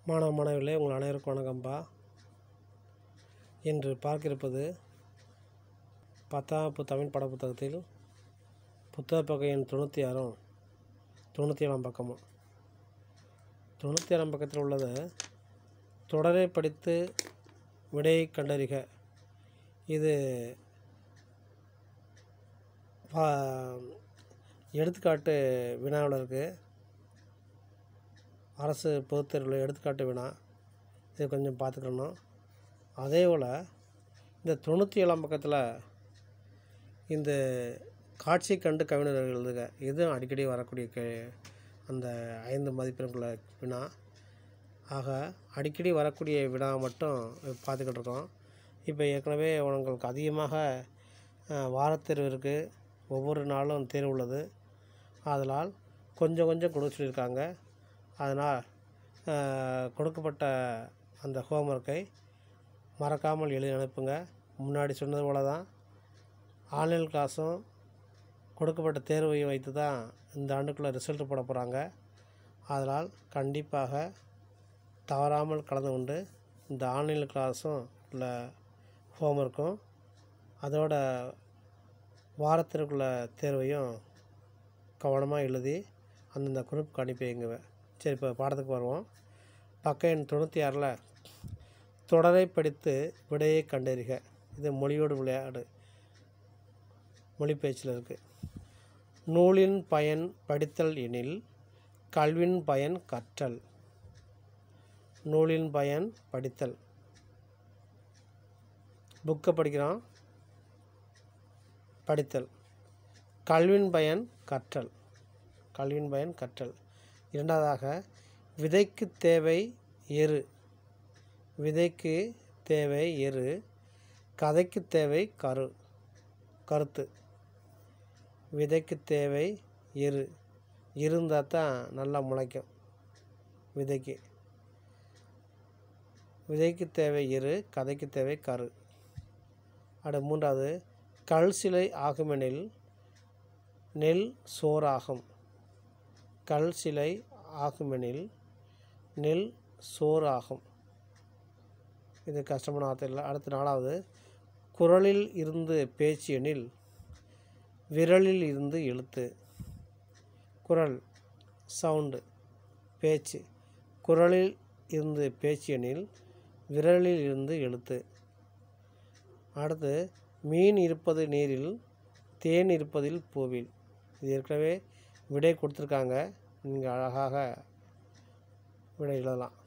மாணவ மாணவிகளே உங்கள் அனைவருக்கும் வணக்கம்ப்பா இன்று பார்க்கிருப்பது பத்தாம் வகுப்பு தமிழ் பாடப்புத்தகத்தில் புத்தக பக்கம் எண் தொண்ணூற்றி ஆறும் தொண்ணூற்றி ஏழாம் பக்கமும் தொண்ணூற்றி ஏழாம் பக்கத்தில் உள்ளது தொடரை படித்து விடையை கண்டறிக இது பா- எடுத்துக்காட்டு வினாவில் இருக்குது அரசு பொதுத் தேர்வில் எடுத்துக்காட்டு வினா இது கொஞ்சம் பார்த்துக்கணும் அதே போல் இந்த தொண்ணூற்றி ஏழாம் பக்கத்தில் இந்த காட்சி கண்டு கவிஞர்கள் எழுதுக இதுவும் அடிக்கடி வரக்கூடிய கே அந்த ஐந்து மதிப்பெண்குள்ள வினா ஆக அடிக்கடி வரக்கூடிய வினா மட்டும் பார்த்துக்கிட்டு இருக்கோம் இப்போ ஏற்கனவே உங்களுக்கு அதிகமாக அஹ், வாரத்தேர்வு இருக்குது ஒவ்வொரு நாளும் தேர்வு உள்ளது அதனால் கொஞ்சம் கொஞ்சம் கொடுக்க சொல்லியிருக்காங்க அதனால் அஹ், கொடுக்கப்பட்ட அந்த ஹோம்ஒர்க்கை மறக்காமல் எழுதி அனுப்புங்க முன்னாடி சொன்னது போல தான் ஆன்லைன் கிளாஸும் கொடுக்கப்பட்ட தேர்வையும் வைத்து தான் இந்த ஆண்டுக்குள்ளே ரிசல்ட் போட போகிறாங்க அதனால் கண்டிப்பாக தவறாமல் கலந்து கொண்டு இந்த ஆன்லைன் கிளாஸும் உள்ள ஹோம்ஒர்க்கும் அதோட வாரத்திற்குள்ள தேர்வையும் கவனமாக எழுதி அந்தந்த குரூப்புக்கு அனுப்பி வைங்க சரி இப்போ பாடத்துக்கு வருவோம் பக்க எண் தொண்ணூற்றி ஆறில் தொடரை படித்து விடையை கண்டறிக இது மொழியோடு விளையாடு மொழி பேச்சில் இருக்குது நூலின் பயன் படித்தல் எனில் கல்வின் பயன் கற்றல் நூலின் பயன் படித்தல் புக்கை படிக்கிறோம் படித்தல் கல்வின் பயன் கற்றல் கல்வியின் பயன் கற்றல் இரண்டாவதாக விதைக்கு தேவை எரு விதைக்கு தேவை எரு கதைக்கு தேவை கரு கருத்து விதைக்கு தேவை எரு இருந்தால் தான் நல்லா முளைக்கும் விதைக்கு விதைக்கு தேவை எரு கதைக்கு தேவை கரு அடுத்து மூன்றாவது கல் சிலை ஆகுமெனில் நெல் சோறாகும் கல் சிலை ஆகுமெனில் நெல் சோறாகும் இது கஷ்டமான வார்த்தை இல்லை அடுத்த நாலாவது குரலில் இருந்து பேச்சு எனில் விரலில் இருந்து எழுத்து குரல் சவுண்டு பேச்சு குரலில் இருந்து பேச்சு எனில் விரலில் இருந்து எழுத்து அடுத்து மீன் இருப்பது நீரில் தேன் இருப்பதில் பூவில் இது ஏற்கனவே விடை கொடுத்துருக்காங்க நீங்கள் அழகாக விடை எழுதலாம்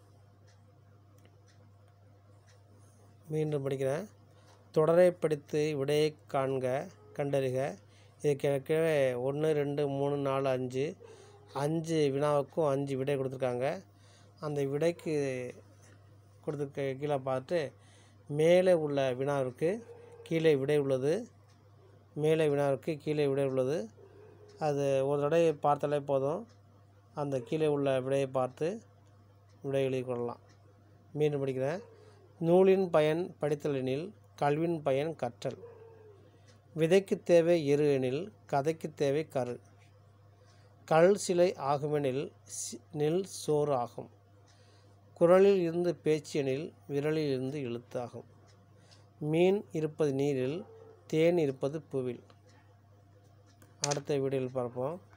மீண்டும் படிக்கிறேன் தொடரை படித்து விடையை காண்க கண்டறிக இதுக்கு ஏற்கனவே ஒன்று ரெண்டு மூணு நாலு அஞ்சு அஞ்சு வினாவுக்கும் அஞ்சு விடை கொடுத்துருக்காங்க அந்த விடைக்கு கொடுத்துருக்க கீழே பார்த்து மேலே உள்ள வினாவிற்கு கீழே விடை உள்ளது மேலே வினாவிற்கு கீழே விடை உள்ளது அது ஒரு தடவை பார்த்தாலே போதும் அந்த கீழே உள்ள விடையை பார்த்து விடை எழுதி கொள்ளலாம் மீண்டும் படிக்கிறேன் நூலின் பயன் படித்தல் எனில் கல்வின் பயன் கற்றல் விதைக்கு தேவை எரு எனில் கதைக்கு தேவை கரு கல் சிலை ஆகுமெனில் சி- நெல் சோறு ஆகும் குரலில் இருந்து பேச்சு எனில் விரலில் இருந்து எழுத்தாகும் மீன் இருப்பது நீரில் தேன் இருப்பது பூவில் அடுத்த வீடியோவில் பார்ப்போம்